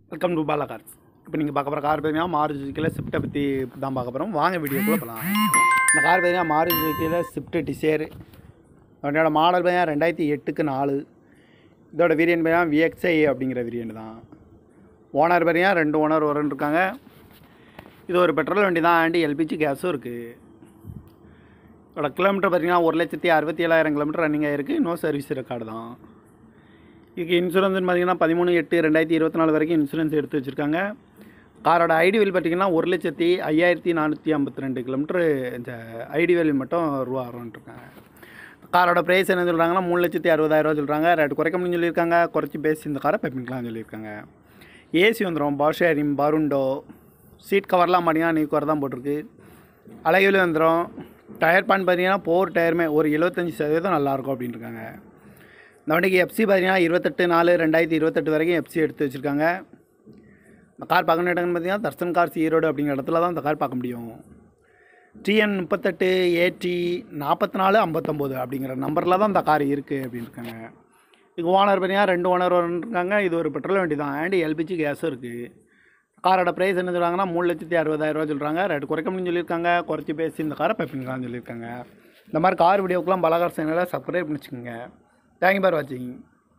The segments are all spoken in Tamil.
வெல்கம் டு பாலா கார்ஸ் இப்போ நீங்கள் பார்க்க போகிற கார் பார்த்தீங்கன்னா மாருதி சுக்கியில் ஸ்விஃப்ட்டை பற்றி தான் பார்க்க போகிறோம் வாங்க வீடியோக்குள்ளே போகலாம் இந்த கார் பார்த்தீங்கன்னா மாருதி சுக்கியில் ஸ்விஃப்ட் டிசேர் அதனோட மாடல் பார்த்தீங்கன்னா ரெண்டாயிரத்தி எட்டுக்கு நாலு இதோட வேரியன்ட் பார்த்தீங்கன்னா விஎக்ஸ்ஐ அப்படிங்கிற வேரியன்ட் தான் ஓனர் பார்த்தீங்கன்னா ரெண்டு ஓனர் வரன்னு இருக்காங்க இது ஒரு பெட்ரோல் வண்டி தான் ஆண்டி எல்பிஜி கேஸும் இருக்குது இதோட கிலோமீட்டர் பார்த்தீங்கன்னா ஒரு லட்சத்தி அறுபத்தி ஏழாயிரம் கிலோமீட்டர் ரன்னிங் ஆகிருக்கு நோ சர்வீஸ் ரெக்கார்டு தான் இதுக்கு இன்சூரன்ஸ்னு பார்த்தீங்கன்னா பதிமூணு எட்டு ரெண்டாயிரத்தி இருபத்தி நாலு வரைக்கும் இன்சூரன்ஸ் எடுத்து வச்சுருக்காங்க காரோட ஐடி வேல் பார்த்தீங்கன்னா ஒரு லட்சத்தி ஐயாயிரத்தி நானூற்றி ஐம்பத்தி ரெண்டு கிலோமீட்டர் இந்த ஐடி வேல்யூ மட்டும் ரூபா இருக்காங்க காரோட ப்ரைஸ் என்ன சொல்கிறாங்கன்னா மூணு லட்சத்தி அறுபதாயிரரூவா சொல்கிறாங்க ரேட் குறைக்க முடியும்னு சொல்லியிருக்காங்க குறைச்சி பேசி இந்த காரை பெப்பிங்கலாம் சொல்லியிருக்காங்க ஏசி வந்துடும் பவர் ஷேரிங் பருண்டோ சீட் கவர்லாம் பார்த்தீங்கன்னா நீ கவர் தான் போட்டிருக்கு அழகில் வந்துடும் டயர் பான் பார்த்தீங்கன்னா போர் டயருமே ஒரு எழுபத்தஞ்சி சதவீதம் நல்லாயிருக்கும் அப்படின்னு இருக்காங்க இந்த வண்டிக்கு எஃப்சி பார்த்தீங்கன்னா இருபத்தெட்டு நாலு ரெண்டாயிரத்தி இருபத்தெட்டு வரைக்கும் எஃப்சி எடுத்து வச்சுருக்காங்க இந்த கார் பார்க்கணும் இடம்னு பார்த்தீங்கன்னா தர்சன் கார்ஸ் ஈரோடு அப்படிங்கிற இடத்துல தான் இந்த கார் பார்க்க முடியும் டிஎன் முப்பத்தெட்டு ஏடி நாற்பத்தி நாலு ஐம்பத்தொம்போது அப்படிங்கிற நம்பரில் தான் இந்த கார் இருக்குது அப்படின்னு இருக்காங்க இது ஓனர் பார்த்தீங்கன்னா ரெண்டு ஓனர் இருக்காங்க இது ஒரு பெட்ரோல் வண்டி தான் அண்ட் எல்பிஜி கேஸும் இருக்குது காரோட ப்ரைஸ் என்ன சொல்கிறாங்கன்னா மூணு லட்சத்தி அறுபதாயிரரூவா சொல்கிறாங்க ரேட் குறைக்க முடியும்னு சொல்லியிருக்காங்க குறைச்சி பேசி இந்த காரை பைப்பிங்கலாம் சொல்லியிருக்காங்க இந்த மாதிரி கார் வீடியோக்கெலாம் பலகார் சேனலை சப்ஸ்கிரைப் பண்ணிச்சுக்கோங்க தேங்க்யூ பார் வாட்சிங்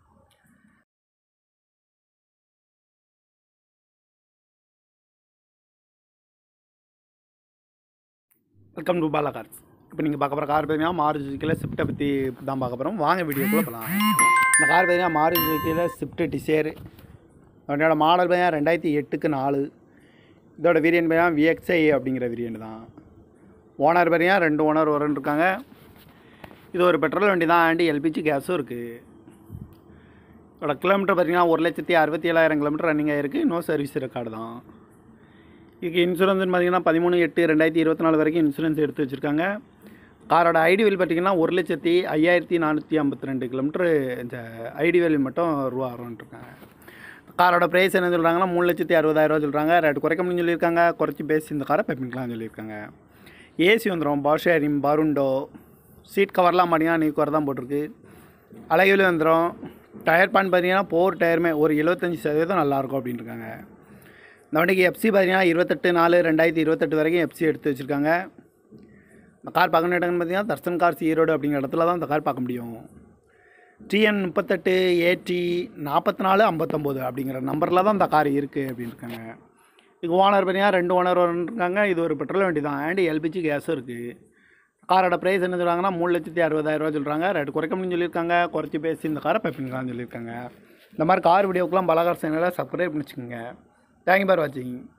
வெல்கம் டு பாலா கார்ஸ் இப்போ நீங்கள் பார்க்க போகிற கார் பார்த்தீங்கன்னா மாருதி சுக்கியில் ஸ்விஃப்ட்டை பற்றி தான் பார்க்க போகிறோம் வாங்க வீடியோக்குள்ளே போகலாம் இந்த கார் பார்த்தீங்கன்னா மாருதி சுக்கியில் ஸ்விஃப்ட் டிசேர் அதனோட மாடல் பார்த்தீங்கன்னா ரெண்டாயிரத்தி எட்டுக்கு நாலு இதோட வேரியன்ட் பார்த்தீங்கன்னா விஎக்ஸ்ஐ அப்படிங்கிற வேரியன்ட் தான் ஓனர் பார்த்தீங்கன்னா ரெண்டு ஓனர் வரன்னு இருக்காங்க இது ஒரு பெட்ரோல் வண்டி தான் ஆண்டி எல்பிஜி கேஸும் இருக்குது இதோட கிலோமீட்டர் பார்த்தீங்கன்னா ஒரு லட்சத்தி அறுபத்தி ஏழாயிரம் கிலோமீட்டர் ரன்னிங் ஆகிருக்கு நோ சர்வீஸ் ரெக்கார்டு தான் இதுக்கு இன்சூரன்ஸ்னு பார்த்தீங்கன்னா பதிமூணு எட்டு ரெண்டாயிரத்தி இருபத்தி நாலு வரைக்கும் இன்சூரன்ஸ் எடுத்து வச்சுருக்காங்க காரோட ஐடி வேல் பார்த்தீங்கன்னா ஒரு லட்சத்தி ஐயாயிரத்தி நானூற்றி ஐம்பத்தி ரெண்டு கிலோமீட்டர் இந்த ஐடி வேல்யூ மட்டும் ரூபா இருக்காங்க காரோட ப்ரைஸ் என்ன சொல்கிறாங்கன்னா மூணு லட்சத்தி அறுபதாயிரரூவா சொல்கிறாங்க ரேட் குறைக்க முடியும்னு சொல்லியிருக்காங்க குறைச்சி பேசி இந்த காரை பெப்பிங்கலாம் சொல்லியிருக்காங்க ஏசி வந்துடும் பவர் ஷேரிங் பருண்டோ சீட் கவர்லாம் பார்த்தீங்கன்னா நீ கவர் தான் போட்டிருக்கு அழகில் வந்துடும் டயர் பான் பார்த்தீங்கன்னா போர் டயருமே ஒரு எழுபத்தஞ்சி சதவீதம் நல்லாயிருக்கும் அப்படின்னு இருக்காங்க இந்த வண்டிக்கு எஃப்சி பார்த்தீங்கன்னா இருபத்தெட்டு நாலு ரெண்டாயிரத்தி இருபத்தெட்டு வரைக்கும் எஃப்சி எடுத்து வச்சுருக்காங்க இந்த கார் பார்க்கணும் இடம்னு பார்த்தீங்கன்னா தர்சன் கார்ஸ் ஈரோடு அப்படிங்கிற இடத்துல தான் இந்த கார் பார்க்க முடியும் டிஎன் முப்பத்தெட்டு ஏடி நாற்பத்தி நாலு ஐம்பத்தொம்போது அப்படிங்கிற நம்பரில் தான் இந்த கார் இருக்குது அப்படின்னு இருக்காங்க இது ஓனர் பார்த்தீங்கன்னா ரெண்டு ஓனர் இருக்காங்க இது ஒரு பெட்ரோல் வண்டி தான் அண்ட் எல்பிஜி கேஸும் இருக்குது காரோட ப்ரைஸ் என்ன சொல்கிறாங்கன்னா மூணு லட்சத்தி அறுபதாயிரரூவா சொல்கிறாங்க ரேட் குறைக்க முடியும்னு சொல்லியிருக்காங்க குறைச்சி பேசி இந்த காரை பெப்பிங்கலாம் சொல்லியிருக்காங்க இந்த மாதிரி கார் வீடியோக்கெலாம் பலகார் சேனலை சப்ஸ்கிரைப் பண்ணிச்சுக்கோங்க தேங்க்யூ பார் வாட்சிங்